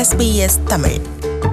SBS Tamil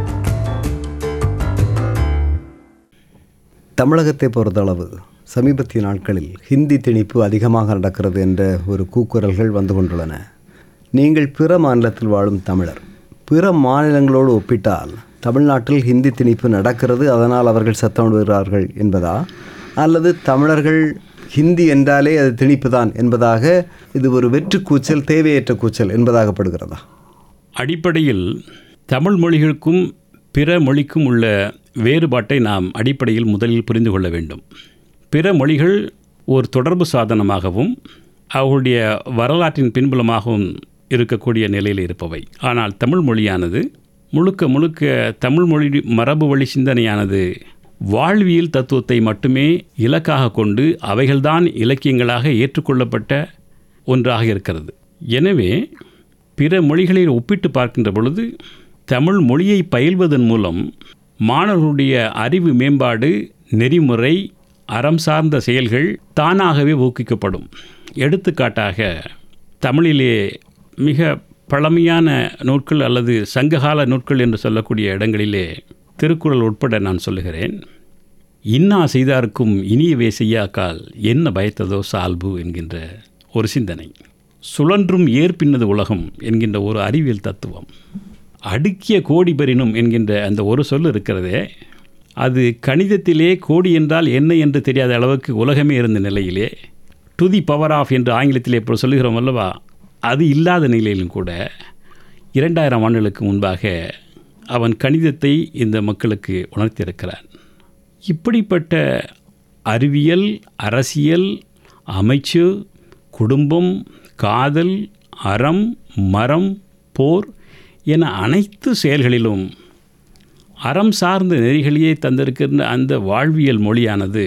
தமிழகத்தை பொறுத்தளவு சமீபத்திய நாட்களில் ஹிந்தி திணிப்பு அதிகமாக நடக்கிறது என்ற ஒரு கூக்குரல்கள் வந்து கொண்டுள்ளன நீங்கள் பிற மாநிலத்தில் வாழும் தமிழர் பிற மாநிலங்களோடு ஒப்பிட்டால் தமிழ்நாட்டில் ஹிந்தி திணிப்பு நடக்கிறது அதனால் அவர்கள் சத்தம் விடுகிறார்கள் என்பதா அல்லது தமிழர்கள் ஹிந்தி என்றாலே அது திணிப்பு தான் என்பதாக இது ஒரு வெற்று கூச்சல் தேவையற்ற கூச்சல் என்பதாகப்படுகிறதா அடிப்படையில் தமிழ் மொழிகளுக்கும் பிற மொழிக்கும் உள்ள வேறுபாட்டை நாம் அடிப்படையில் முதலில் புரிந்து கொள்ள வேண்டும் பிற மொழிகள் ஒரு தொடர்பு சாதனமாகவும் அவர்களுடைய வரலாற்றின் பின்புலமாகவும் இருக்கக்கூடிய நிலையில் இருப்பவை ஆனால் தமிழ் மொழியானது முழுக்க முழுக்க தமிழ் மொழி மரபு வழி சிந்தனையானது வாழ்வியல் தத்துவத்தை மட்டுமே இலக்காக கொண்டு அவைகள்தான் இலக்கியங்களாக ஏற்றுக்கொள்ளப்பட்ட ஒன்றாக இருக்கிறது எனவே பிற மொழிகளை ஒப்பிட்டு பார்க்கின்ற பொழுது தமிழ் மொழியை பயில்வதன் மூலம் மாணவர்களுடைய அறிவு மேம்பாடு நெறிமுறை அறம் சார்ந்த செயல்கள் தானாகவே ஊக்குவிக்கப்படும் எடுத்துக்காட்டாக தமிழிலே மிக பழமையான நூட்கள் அல்லது சங்ககால நூட்கள் என்று சொல்லக்கூடிய இடங்களிலே திருக்குறள் உட்பட நான் சொல்லுகிறேன் இன்னா செய்தார்க்கும் இனியவே செய்யாக்கால் என்ன பயத்ததோ சால்பு என்கின்ற ஒரு சிந்தனை சுழன்றும் ஏற்பின்னது உலகம் என்கின்ற ஒரு அறிவியல் தத்துவம் அடுக்கிய கோடி பெறினும் என்கின்ற அந்த ஒரு சொல் இருக்கிறதே அது கணிதத்திலே கோடி என்றால் என்ன என்று தெரியாத அளவுக்கு உலகமே இருந்த நிலையிலே டு தி பவர் ஆஃப் என்று ஆங்கிலத்திலே இப்போ சொல்லுகிறோம் அல்லவா அது இல்லாத நிலையிலும் கூட இரண்டாயிரம் ஆண்டுகளுக்கு முன்பாக அவன் கணிதத்தை இந்த மக்களுக்கு உணர்த்தியிருக்கிறான் இப்படிப்பட்ட அறிவியல் அரசியல் அமைச்சு குடும்பம் காதல் அறம் மரம் போர் என அனைத்து செயல்களிலும் அறம் சார்ந்த நெறிகளையே தந்திருக்கின்ற அந்த வாழ்வியல் மொழியானது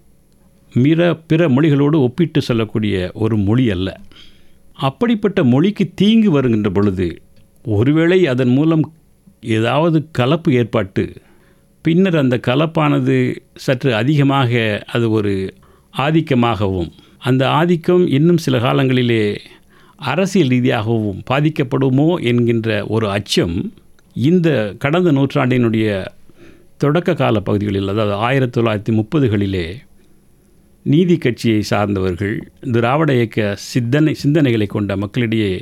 மிற பிற மொழிகளோடு ஒப்பிட்டு சொல்லக்கூடிய ஒரு மொழி அல்ல அப்படிப்பட்ட மொழிக்கு தீங்கு வருகின்ற பொழுது ஒருவேளை அதன் மூலம் ஏதாவது கலப்பு ஏற்பாட்டு பின்னர் அந்த கலப்பானது சற்று அதிகமாக அது ஒரு ஆதிக்கமாகவும் அந்த ஆதிக்கம் இன்னும் சில காலங்களிலே அரசியல் ரீதியாகவும் பாதிக்கப்படுமோ என்கின்ற ஒரு அச்சம் இந்த கடந்த நூற்றாண்டினுடைய தொடக்க கால பகுதிகளில் அதாவது ஆயிரத்தி தொள்ளாயிரத்தி முப்பதுகளிலே நீதி கட்சியை சார்ந்தவர்கள் திராவிட இயக்க சிந்தனை சிந்தனைகளை கொண்ட மக்களிடையே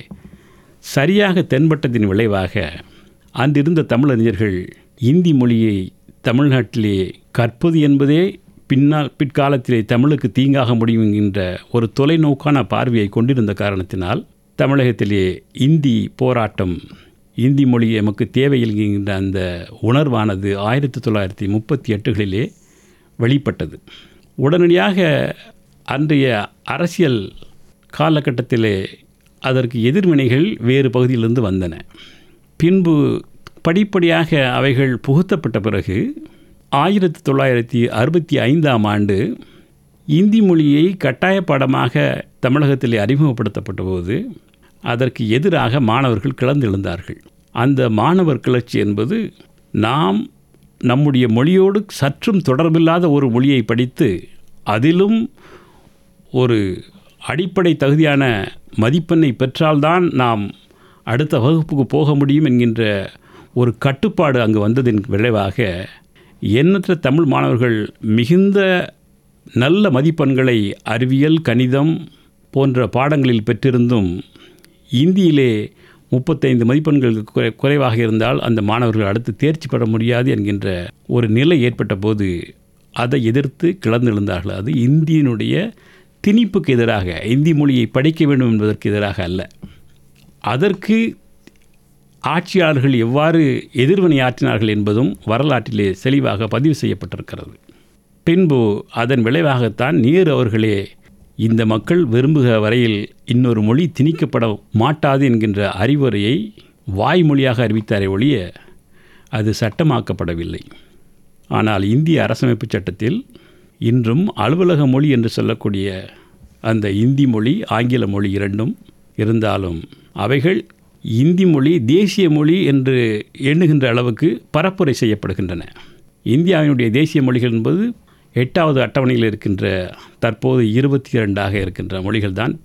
சரியாக தென்பட்டதின் விளைவாக அன்றிருந்த தமிழறிஞர்கள் இந்தி மொழியை தமிழ்நாட்டிலே கற்பது என்பதே பின்னால் பிற்காலத்திலே தமிழுக்கு தீங்காக முடியும் என்கின்ற ஒரு தொலைநோக்கான பார்வையை கொண்டிருந்த காரணத்தினால் தமிழகத்திலே இந்தி போராட்டம் இந்தி மொழி எமக்கு தேவை என்கின்ற அந்த உணர்வானது ஆயிரத்தி தொள்ளாயிரத்தி முப்பத்தி எட்டுகளிலே வெளிப்பட்டது உடனடியாக அன்றைய அரசியல் காலகட்டத்திலே அதற்கு எதிர்வினைகள் வேறு பகுதியிலிருந்து வந்தன பின்பு படிப்படியாக அவைகள் புகுத்தப்பட்ட பிறகு ஆயிரத்தி தொள்ளாயிரத்தி அறுபத்தி ஐந்தாம் ஆண்டு இந்தி மொழியை கட்டாய பாடமாக தமிழகத்தில் அறிமுகப்படுத்தப்பட்ட போது அதற்கு எதிராக மாணவர்கள் கிளர்ந்தெழுந்தார்கள் அந்த மாணவர் கிளர்ச்சி என்பது நாம் நம்முடைய மொழியோடு சற்றும் தொடர்பில்லாத ஒரு மொழியை படித்து அதிலும் ஒரு அடிப்படை தகுதியான மதிப்பெண்ணை பெற்றால்தான் நாம் அடுத்த வகுப்புக்கு போக முடியும் என்கின்ற ஒரு கட்டுப்பாடு அங்கு வந்ததின் விளைவாக எண்ணற்ற தமிழ் மாணவர்கள் மிகுந்த நல்ல மதிப்பெண்களை அறிவியல் கணிதம் போன்ற பாடங்களில் பெற்றிருந்தும் இந்தியிலே முப்பத்தைந்து மதிப்பெண்கள் குறை குறைவாக இருந்தால் அந்த மாணவர்கள் அடுத்து தேர்ச்சி பெற முடியாது என்கின்ற ஒரு நிலை ஏற்பட்ட போது அதை எதிர்த்து கிளர்ந்தெழுந்தார்கள் அது இந்தியினுடைய திணிப்புக்கு எதிராக இந்தி மொழியை படிக்க வேண்டும் என்பதற்கு எதிராக அல்ல அதற்கு ஆட்சியாளர்கள் எவ்வாறு எதிர்வினை ஆற்றினார்கள் என்பதும் வரலாற்றிலே தெளிவாக பதிவு செய்யப்பட்டிருக்கிறது பின்பு அதன் விளைவாகத்தான் நேரு அவர்களே இந்த மக்கள் விரும்புகிற வரையில் இன்னொரு மொழி திணிக்கப்பட மாட்டாது என்கின்ற அறிவுரையை வாய்மொழியாக அறிவித்தாரே ஒழிய அது சட்டமாக்கப்படவில்லை ஆனால் இந்திய அரசமைப்பு சட்டத்தில் இன்றும் அலுவலக மொழி என்று சொல்லக்கூடிய அந்த இந்தி மொழி ஆங்கில மொழி இரண்டும் இருந்தாலும் அவைகள் இந்தி மொழி தேசிய மொழி என்று எண்ணுகின்ற அளவுக்கு பரப்புரை செய்யப்படுகின்றன இந்தியாவினுடைய தேசிய மொழிகள் என்பது எட்டாவது அட்டவணையில் இருக்கின்ற தற்போது இருபத்தி இரண்டாக இருக்கின்ற மொழிகள் தான்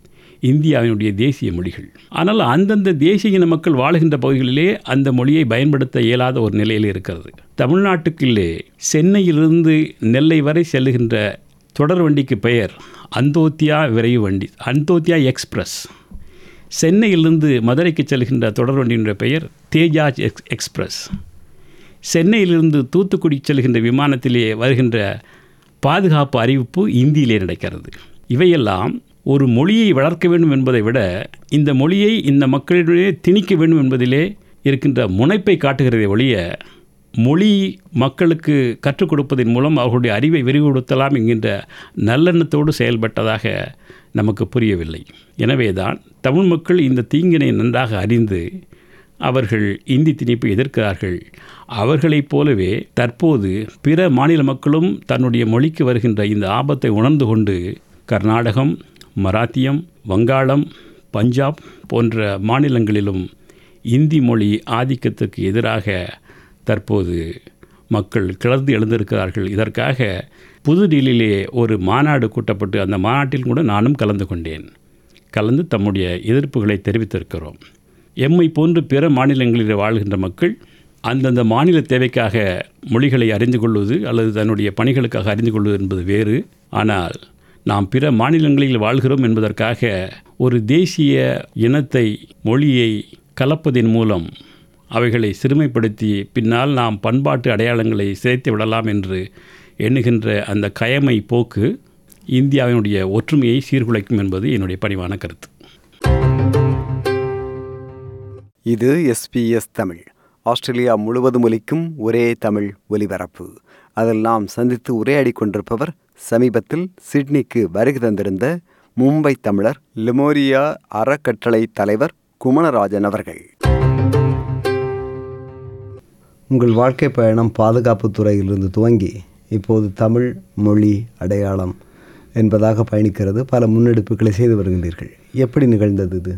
இந்தியாவினுடைய தேசிய மொழிகள் ஆனால் அந்தந்த தேசிய இன மக்கள் வாழுகின்ற பகுதிகளிலே அந்த மொழியை பயன்படுத்த இயலாத ஒரு நிலையில் இருக்கிறது தமிழ்நாட்டுக்குள்ளே சென்னையிலிருந்து நெல்லை வரை செல்லுகின்ற தொடர் வண்டிக்கு பெயர் அந்தோத்தியா விரைவு வண்டி அந்தோத்தியா எக்ஸ்பிரஸ் சென்னையிலிருந்து மதுரைக்கு செல்கின்ற தொடர் வண்டியினுடைய பெயர் தேஜாஜ் எக்ஸ் எக்ஸ்பிரஸ் சென்னையிலிருந்து தூத்துக்குடி செல்கின்ற விமானத்திலே வருகின்ற பாதுகாப்பு அறிவிப்பு இந்தியிலே நடக்கிறது இவையெல்லாம் ஒரு மொழியை வளர்க்க வேண்டும் என்பதை விட இந்த மொழியை இந்த மக்களிடையே திணிக்க வேண்டும் என்பதிலே இருக்கின்ற முனைப்பை காட்டுகிறதை ஒழிய மொழி மக்களுக்கு கற்றுக் கொடுப்பதன் மூலம் அவர்களுடைய அறிவை விரிவுபடுத்தலாம் என்கின்ற நல்லெண்ணத்தோடு செயல்பட்டதாக நமக்கு புரியவில்லை எனவேதான் தமிழ் மக்கள் இந்த தீங்கினை நன்றாக அறிந்து அவர்கள் இந்தி திணிப்பை எதிர்க்கிறார்கள் அவர்களைப் போலவே தற்போது பிற மாநில மக்களும் தன்னுடைய மொழிக்கு வருகின்ற இந்த ஆபத்தை உணர்ந்து கொண்டு கர்நாடகம் மராத்தியம் வங்காளம் பஞ்சாப் போன்ற மாநிலங்களிலும் இந்தி மொழி ஆதிக்கத்துக்கு எதிராக தற்போது மக்கள் கிளர்ந்து எழுந்திருக்கிறார்கள் இதற்காக புதுடில்லியிலே ஒரு மாநாடு கூட்டப்பட்டு அந்த மாநாட்டில் கூட நானும் கலந்து கொண்டேன் கலந்து தம்முடைய எதிர்ப்புகளை தெரிவித்திருக்கிறோம் எம்மை போன்று பிற மாநிலங்களில் வாழ்கின்ற மக்கள் அந்தந்த மாநில தேவைக்காக மொழிகளை அறிந்து கொள்வது அல்லது தன்னுடைய பணிகளுக்காக அறிந்து கொள்வது என்பது வேறு ஆனால் நாம் பிற மாநிலங்களில் வாழ்கிறோம் என்பதற்காக ஒரு தேசிய இனத்தை மொழியை கலப்பதின் மூலம் அவைகளை சிறுமைப்படுத்தி பின்னால் நாம் பண்பாட்டு அடையாளங்களை சிதைத்து விடலாம் என்று எண்ணுகின்ற அந்த கயமை போக்கு இந்தியாவினுடைய ஒற்றுமையை சீர்குலைக்கும் என்பது என்னுடைய பணிவான கருத்து இது எஸ்பிஎஸ் தமிழ் ஆஸ்திரேலியா முழுவதும் ஒலிக்கும் ஒரே தமிழ் ஒலிபரப்பு அதில் நாம் சந்தித்து உரையாடி கொண்டிருப்பவர் சமீபத்தில் சிட்னிக்கு வருகை தந்திருந்த மும்பை தமிழர் லெமோரியா அறக்கட்டளை தலைவர் குமணராஜன் அவர்கள் உங்கள் வாழ்க்கை பயணம் பாதுகாப்பு துறையிலிருந்து துவங்கி இப்போது தமிழ் மொழி அடையாளம் என்பதாக பயணிக்கிறது பல முன்னெடுப்புகளை செய்து வருகின்றீர்கள் எப்படி நிகழ்ந்தது இது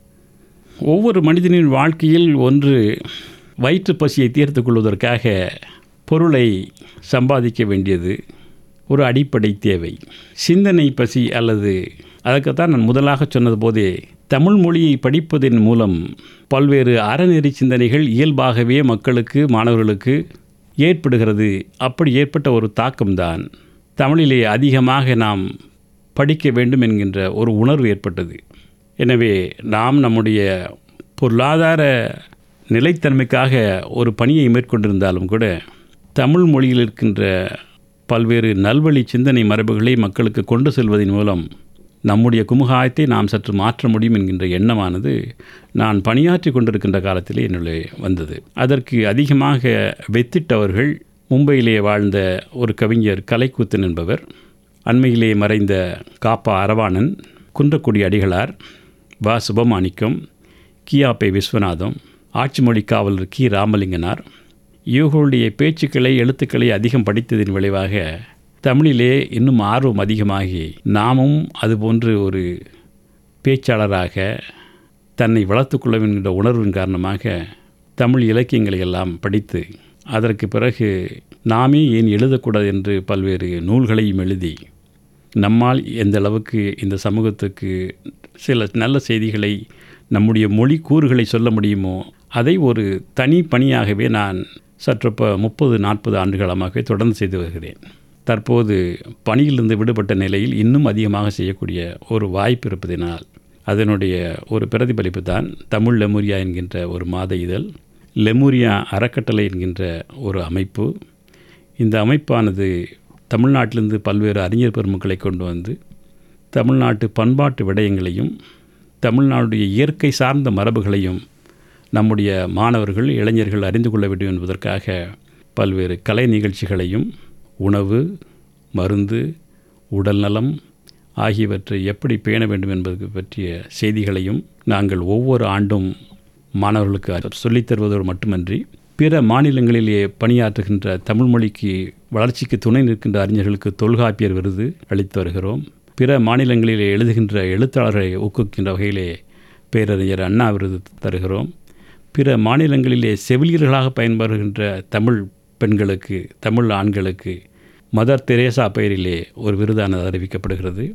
ஒவ்வொரு மனிதனின் வாழ்க்கையில் ஒன்று வயிற்று பசியை தீர்த்து கொள்வதற்காக பொருளை சம்பாதிக்க வேண்டியது ஒரு அடிப்படை தேவை சிந்தனை பசி அல்லது அதற்குத்தான் நான் முதலாக சொன்னது போதே தமிழ் மொழியை படிப்பதன் மூலம் பல்வேறு அறநெறி சிந்தனைகள் இயல்பாகவே மக்களுக்கு மாணவர்களுக்கு ஏற்படுகிறது அப்படி ஏற்பட்ட ஒரு தாக்கம்தான் தமிழிலே அதிகமாக நாம் படிக்க வேண்டும் என்கின்ற ஒரு உணர்வு ஏற்பட்டது எனவே நாம் நம்முடைய பொருளாதார நிலைத்தன்மைக்காக ஒரு பணியை மேற்கொண்டிருந்தாலும் கூட தமிழ் மொழியில் இருக்கின்ற பல்வேறு நல்வழி சிந்தனை மரபுகளை மக்களுக்கு கொண்டு செல்வதன் மூலம் நம்முடைய குமுகாயத்தை நாம் சற்று மாற்ற முடியும் என்கின்ற எண்ணமானது நான் பணியாற்றி கொண்டிருக்கின்ற காலத்திலே என்னுடைய வந்தது அதற்கு அதிகமாக வெத்திட்டவர்கள் மும்பையிலே வாழ்ந்த ஒரு கவிஞர் கலைக்கூத்தன் என்பவர் அண்மையிலே மறைந்த காப்பா அரவாணன் குன்றக்குடி அடிகளார் வ சுபமாணிக்கம் கியாப்பை விஸ்வநாதம் ஆட்சிமொழி காவலர் கி ராமலிங்கனார் இவர்களுடைய பேச்சுக்களை எழுத்துக்களை அதிகம் படித்ததின் விளைவாக தமிழிலே இன்னும் ஆர்வம் அதிகமாகி நாமும் அதுபோன்று ஒரு பேச்சாளராக தன்னை வளர்த்துக்கொள்ள என்கின்ற உணர்வின் காரணமாக தமிழ் இலக்கியங்களை எல்லாம் படித்து அதற்கு பிறகு நாமே ஏன் எழுதக்கூடாது என்று பல்வேறு நூல்களையும் எழுதி நம்மால் எந்த அளவுக்கு இந்த சமூகத்துக்கு சில நல்ல செய்திகளை நம்முடைய மொழி கூறுகளை சொல்ல முடியுமோ அதை ஒரு தனி பணியாகவே நான் சற்று இப்போ முப்பது நாற்பது ஆண்டுகாலமாகவே தொடர்ந்து செய்து வருகிறேன் தற்போது பணியிலிருந்து விடுபட்ட நிலையில் இன்னும் அதிகமாக செய்யக்கூடிய ஒரு வாய்ப்பு இருப்பதினால் அதனுடைய ஒரு பிரதிபலிப்பு தான் தமிழ் லெமுரியா என்கின்ற ஒரு மாத இதழ் லெமுரியா அறக்கட்டளை என்கின்ற ஒரு அமைப்பு இந்த அமைப்பானது தமிழ்நாட்டிலிருந்து பல்வேறு அறிஞர் பெருமக்களை கொண்டு வந்து தமிழ்நாட்டு பண்பாட்டு விடயங்களையும் தமிழ்நாடுடைய இயற்கை சார்ந்த மரபுகளையும் நம்முடைய மாணவர்கள் இளைஞர்கள் அறிந்து கொள்ள வேண்டும் என்பதற்காக பல்வேறு கலை நிகழ்ச்சிகளையும் உணவு மருந்து உடல்நலம் ஆகியவற்றை எப்படி பேண வேண்டும் என்பது பற்றிய செய்திகளையும் நாங்கள் ஒவ்வொரு ஆண்டும் மாணவர்களுக்கு சொல்லித் தருவதோடு மட்டுமன்றி பிற மாநிலங்களிலே பணியாற்றுகின்ற தமிழ் மொழிக்கு வளர்ச்சிக்கு துணை நிற்கின்ற அறிஞர்களுக்கு தொல்காப்பியர் விருது அளித்து வருகிறோம் பிற மாநிலங்களிலே எழுதுகின்ற எழுத்தாளர்களை ஊக்குவிக்கின்ற வகையிலே பேரறிஞர் அண்ணா விருது தருகிறோம் பிற மாநிலங்களிலே செவிலியர்களாக பயன்படுகின்ற தமிழ் பெண்களுக்கு தமிழ் ஆண்களுக்கு மதர் தெரேசா பெயரிலே ஒரு விருதானது அறிவிக்கப்படுகிறது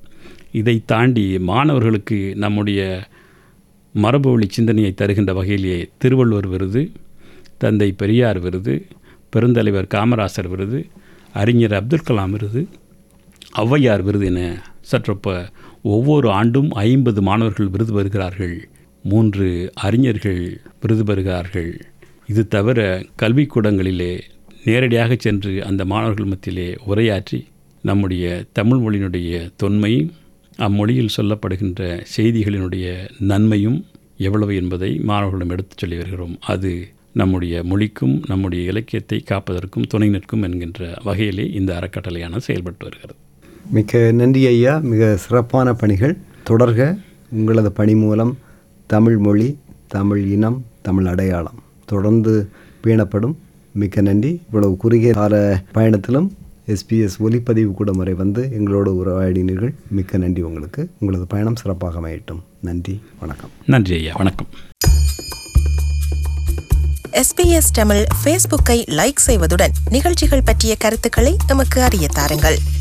இதை தாண்டி மாணவர்களுக்கு நம்முடைய மரபு வழி சிந்தனையை தருகின்ற வகையிலே திருவள்ளுவர் விருது தந்தை பெரியார் விருது பெருந்தலைவர் காமராசர் விருது அறிஞர் அப்துல் கலாம் விருது ஔவையார் விருது என சற்றொப்ப ஒவ்வொரு ஆண்டும் ஐம்பது மாணவர்கள் விருது பெறுகிறார்கள் மூன்று அறிஞர்கள் விருது பெறுகிறார்கள் இது தவிர கல்விக்கூடங்களிலே நேரடியாக சென்று அந்த மாணவர்கள் மத்தியிலே உரையாற்றி நம்முடைய தமிழ் மொழியினுடைய தொன்மையும் அம்மொழியில் சொல்லப்படுகின்ற செய்திகளினுடைய நன்மையும் எவ்வளவு என்பதை மாணவர்களிடம் எடுத்துச் சொல்லி வருகிறோம் அது நம்முடைய மொழிக்கும் நம்முடைய இலக்கியத்தை காப்பதற்கும் துணை நிற்கும் என்கின்ற வகையிலே இந்த அறக்கட்டளையான செயல்பட்டு வருகிறது மிக்க நன்றி ஐயா மிக சிறப்பான பணிகள் தொடர்க உங்களது பணி மூலம் தமிழ் மொழி தமிழ் இனம் தமிழ் அடையாளம் தொடர்ந்து பேணப்படும் மிக்க நன்றி இவ்வளவு குறுகிய கால பயணத்திலும் எஸ்பிஎஸ் ஒலிப்பதிவு கூடம் வரை வந்து எங்களோடு உறவாடினீர்கள் மிக்க நன்றி உங்களுக்கு உங்களது பயணம் சிறப்பாக அமையட்டும் நன்றி வணக்கம் நன்றி ஐயா வணக்கம் எஸ்பிஎஸ் தமிழ் ஃபேஸ்புக்கை லைக் செய்வதுடன் நிகழ்ச்சிகள் பற்றிய கருத்துக்களை எமக்கு அறிய தாருங்கள்